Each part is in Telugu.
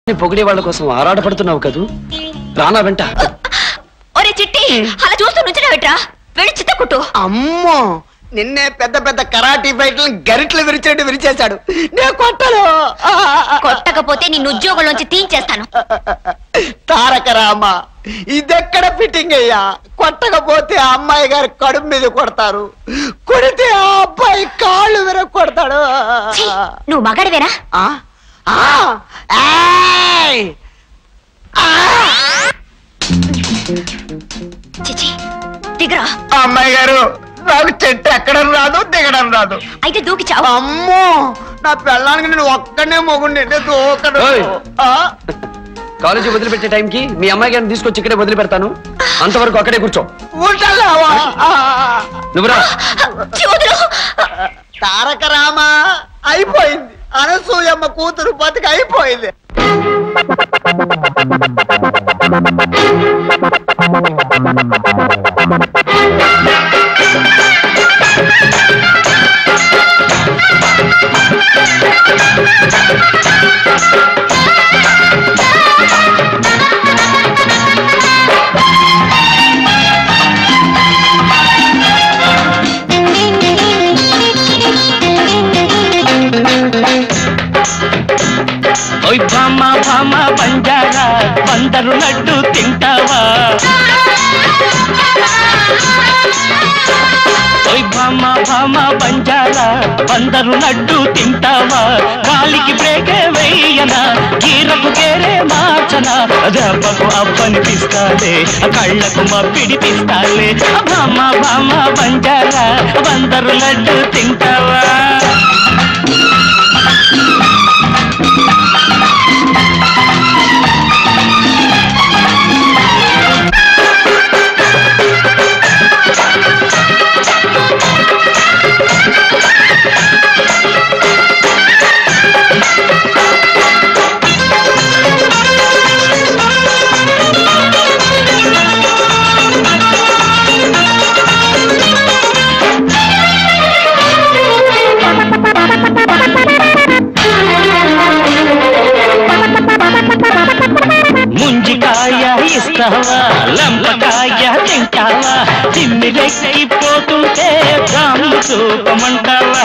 నీ పొగిడే వాళ్ళ కోసం ఆరాటపడుతున్నావు కదూ రానా వెంట ఒరే చిట్టి అలా చూస్తూ నుంచున్నావేట్రా వెళ్ళి చిత్త కుట్టు అమ్మో నిన్నే పెద్ద పెద్ద కరాటీ ఫైట్లను గరిట్లు విరిచేట్టు విరిచేశాడు నేను కొట్టను కొట్టకపోతే నిన్ను ఉద్యోగంలోంచి తీయించేస్తాను తారక రామ ఇదెక్కడ ఫిట్టింగ్ అయ్యా కొట్టకపోతే ఆ అమ్మాయి గారి కడుపు మీద కొడతారు కొడితే ఆ అబ్బాయి కాళ్ళు విర కొడతాడు ఛీ, నువ్వు మగాడివేనా ఆ? ఆ! ఏయ్! ఆ! చిచి దిగరా అమ్మాయి గారు నాకు చెట్టు ఎక్కడం రాదు దిగడం రాదు అయితే దూకి చావు అమ్మో నా పెళ్ళానికి నేను ఒక్కనే మొగుండి నేను దూకను ఓయ్. ఆ? కాలేజీ వదిలిపెట్టే టైంకి మీ అమ్మాయి గారిని తీసుకొచ్చి ఇక్కడే వదిలిపెడతాను అంతవరకు అక్కడే కూర్చో ఉంటావా? ఆ! నువ్వురా ఛీ, వదులు. తారక రామ అయిపోయింది అనసూయమ్మ కూతురు బతికి అయిపోయింది ఓయ్ భామ భామ బంజారా బందరు లడ్డు తింటావా ఓయ్ భామ భామ బంజారా బందరు లడ్డు తింటావా కాలికి బ్రేకే వెయ్యనా గీరకు గేరే మార్చనా దెబ్బకు అప్పనిపిస్తాలే కళ్ళకు మప్పిడిపిస్తాలే భామ భామ బంజారా బందరు లడ్డు తింటావా ముంజికాయ ఇస్తావా లంపకాయ తింటావా తిమ్మిరెక్కిపోతుంటే బ్రాహ్మ చూపమంటావా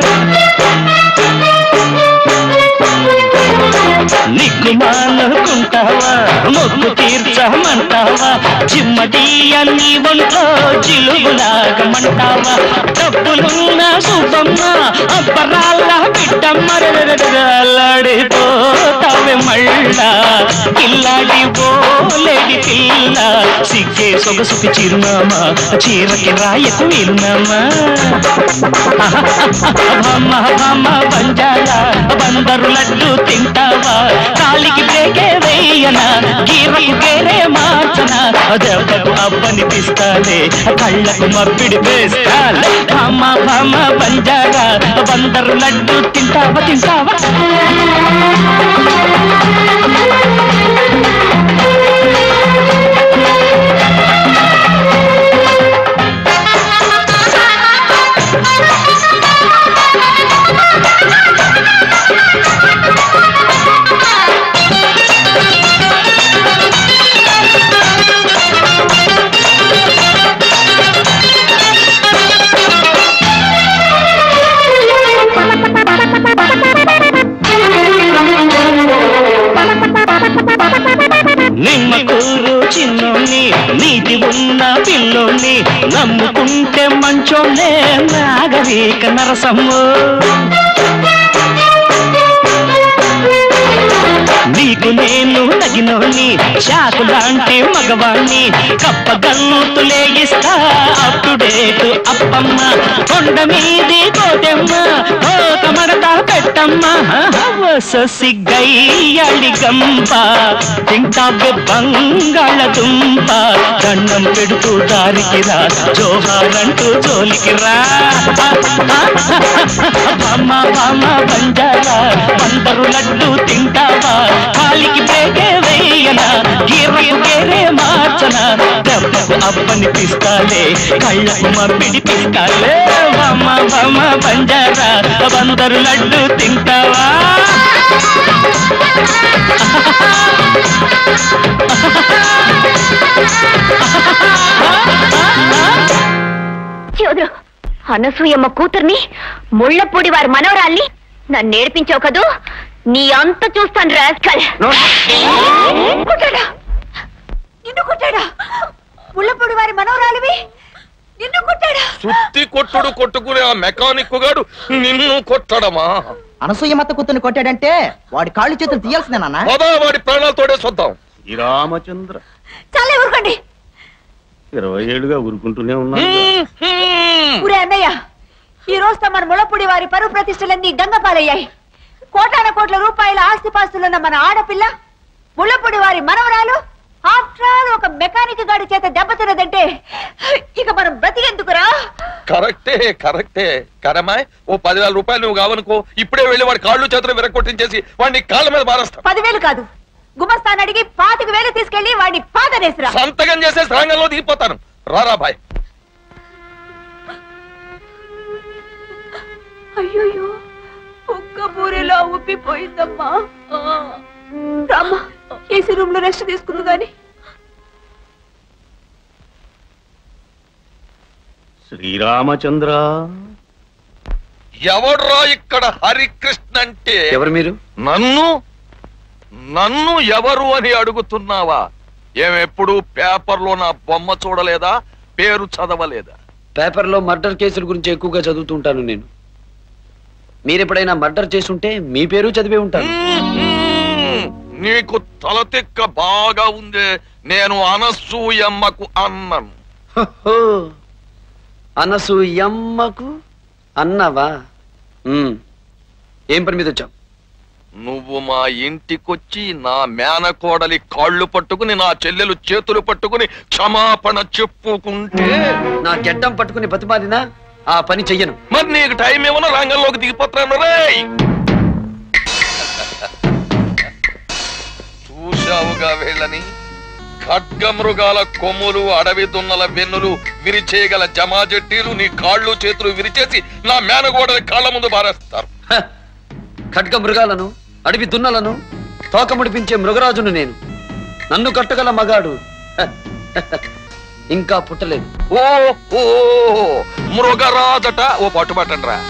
నిగ్గు మానుకుంటావా మొక్కు తీర్చమంటావా చిమ్మటీయ నీ ఒంట్లో జిలుగులాగమంటావా డబ్బులున్న సుబ్బమ్మ అబ్బరాళ్ళ బిడ్డమ్మ అల్లాడిపోతావే మళ్ళా ఇల్లాడి పోలేడి పిల్ల సిగ్గే సొగసుకి చిరునామా చీరకి రాయకు వీలునామా భామ భామ బంజారా బందరు లడ్డు తింటావా కాలికి బ్రేకే వేయనా గీరకు గేరే మార్చనా దెబ్బకు అబ్బనిపిస్తాలే కళ్ళకు మప్పిడి వేస్తాలే భామ భామ బంజారా బందరు లడ్డు తింటావా తింటావా నిమ్మకూరు చిన్నోని నీతి ఉన్న పిల్లోని నమ్ముకుంటే మంచోనే నాగరిక నరసమ్ము నీకు నేను తగినోని షాకు లాంటి మగవాణ్ణి కప్పగల్లుతులే ఇస్తా అప్ టు డేట్ అప్పమ్మ కొండ మీది కోటెమ్మ ఒక మడత పెట్టమ్మ సొసి గయ్యాళి గంప తింటాబె బంగాళదుంప దండం పెడుతూ దారికి రా జోహారంటూ జోలికి రా బామ్మ బామ్మ బంజారా బందరు లడ్డు తింటావా కాలికి బ్రేకే వేయనా గీరకు గేరే మార్చనా దెబ్బకు అప్పనిపిస్తాలే కళ్ళకు మప్పిడిపిస్తాలే బామ్మ బామ్మ బంజారా బందరు లడ్డు తింటావా అనసూయమ్మ కూతుర్ని ముళ్ళపూడి వారి మనవరాల్ని నన్ను నేర్పించావు కదూ నీ అంత చూస్తాను రాస్కల్ కొట్టాడా నిన్ను కొట్టాడా ముళ్ళపూడి వారి మనవరాలివి నిన్ను కొట్టాడా సుత్తి కొట్టుడు కొట్టుకునే ఆ మెకానిక్ గాడు నిన్ను కొట్టడమా అనసూయమత్త కూతుర్ని కొట్టాడంటే వాడి కాళ్ళు చేతులు తీయాల్సిందే నాన్న పదా వాడి ప్రాణాలతోడే చూద్దాం ఈ రామచంద్ర చాలా ఊరుకోండి ఇరవై ఏళ్ళుగా ఊరుకుంటూనే ఉన్నా ఊరే అన్నయ్య ఈ రోజుతో మన ముళ్ళపూడి వారి పరువు ప్రతిష్టలన్నీ గంగపాలయ్యాయి కోటాన కోట్ల రూపాయల ఆస్తిపాస్తులున్న మన ఆడపిల్ల ముళ్ళపూడి వారి మనవరాలు ఆఫ్టర్ ఆల్ ఒక మెకానిక్ గాడి చేత దెబ్బతిన్నదంటే ఇక మనం బ్రతికెందుకురా కరెక్టే కరెక్టే కరమాయ్ ఓ పదివేల రూపాయలు నువ్వు కావనుకో ఇప్పుడే వెళ్ళి వాడి కాళ్ళు చేతులు విరగొట్టించేసి వాడిని కాళ్ళ మీద మారేస్తాం పదివేలు కాదు గుమస్తాన్ అడిగి పాతిక వేలు తీసుకెళ్లి వాడిని పాదనేసిరా సంతకం చేసేసి రంగంలో దిగిపోతాను రారా బాయ్ అయ్యోయ్యో ఒక్క పూరిలో ఉబ్బిపోయిందమ్మా రామ్మా ఏసీ రూమ్ లో రెస్ట్ తీసుకుంది గాని శ్రీరామచంద్ర ఎవడ్రా ఇక్కడ హరికృష్ణ అంటే ఎవరు మీరు నన్ను నన్ను ఎవరు అని అడుగుతున్నావా ఏమెప్పుడు పేపర్లో నా బొమ్మ చూడలేదా పేరు చదవలేదా పేపర్లో మర్డర్ కేసుల గురించి ఎక్కువగా చదువుతుంటాను నేను మీరెప్పుడైనా మర్డర్ చేసుంటే మీ పేరు చదివే ఉంటాను మ్మ్. నీకు తలతిక్క బాగా ఉందే నేను అనసూయమ్మకు అన్నను హో, అనసూయమ్మకు అన్నవా ఉమ్. ఏం పని మీద వచ్చావు నువ్వు మా ఇంటికొచ్చి నా మేనకోడలి కాళ్ళు పట్టుకుని నా చెల్లెలు చేతులు పట్టుకుని క్షమాపణ చెప్పుకుంటే నా గెడ్డం పట్టుకుని బతిమాలినా ఆ పని చెయ్యను మరి నీకు టైం ఏమన్నా రంగంలోకి దిగిపోతున్నాను రేయ్ చూశావుగా వీళ్ళని ఖడ్గమృగాల కొమ్ములు అడవి దున్నల వెన్నులు విరిచేయగల జమాజెట్టీలు నీ కాళ్ళు చేతులు విరిచేసి నా మేనగోడని కాళ్ళ ముందు బారేస్తారు హ! ఖడ్గ మృగాలను అడవి దున్నలను తోక ముడిపించే మృగరాజును నేను నన్ను కట్టగల మగాడు హ! ఇంకా పుట్టలేదు ఓ ఓ మృగరాజట ఓ పట్టుబట్టండి రా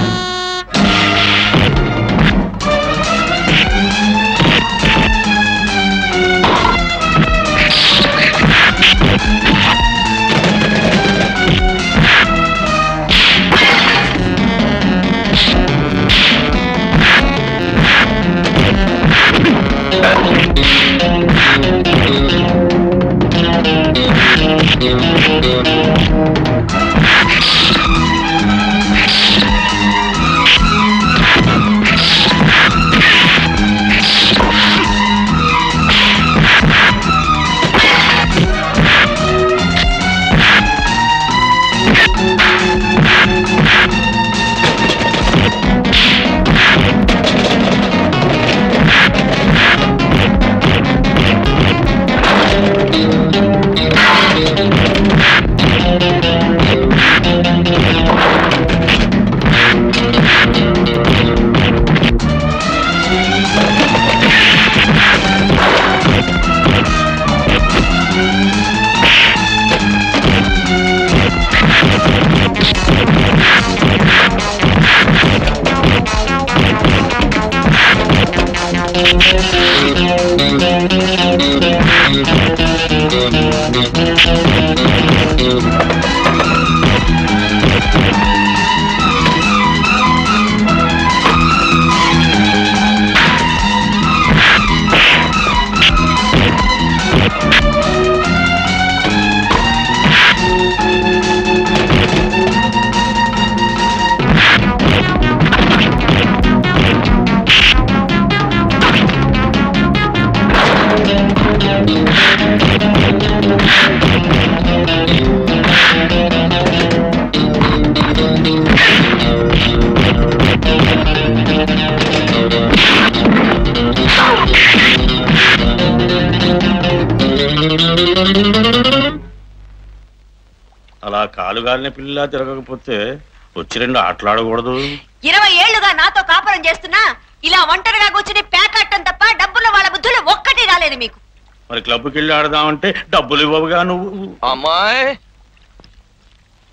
అలా కాలుగాలిన పిల్ల తిరగకపోతే వచ్చి రెండు ఆటలాడకూడదు ఇరవై ఏళ్లుగా నాతో కాపురం చేస్తున్నా ఇలా ఒంటరిగా కూర్చుని పేకట్టం తప్ప డబ్బులు వాళ్ళ బుద్ధులు ఒక్కటి రాలేదు మీకు మరి క్లబ్కి వెళ్ళి ఆడదామంటే డబ్బులు ఇవ్వవుగా నువ్వు అమ్మాయి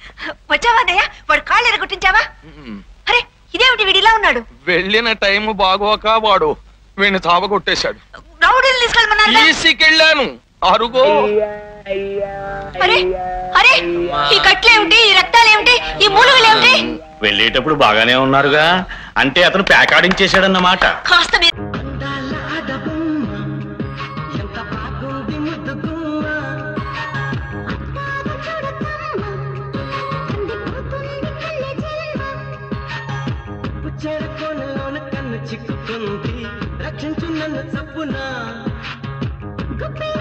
వచ్చావా అన్నయ్య వాడు కాళ్ళు ఎరగొట్టించావా అరే ఇదేమిటి వీడు ఇలా ఉన్నాడు వెళ్ళిన టైం బాగోక వాడు వీడిని తావగొట్టేశాడు రౌడీలు తీసుకెళ్ళమన్నారు తీసుకెళ్ళాను అరుగో అరే అరే ఈ కట్లేమిటి ఈ రక్తాలేమిటి ఈ మూలుగులేమిటి వెళ్ళేటప్పుడు బాగానే ఉన్నారుగా అంటే అతను ప్యాకాడించేశాడన్నమాట కాస్త మీరు చెరకొనలోన కన్ను చిక్కుకుంది రక్షించు నన్ను చప్పున గుప్పి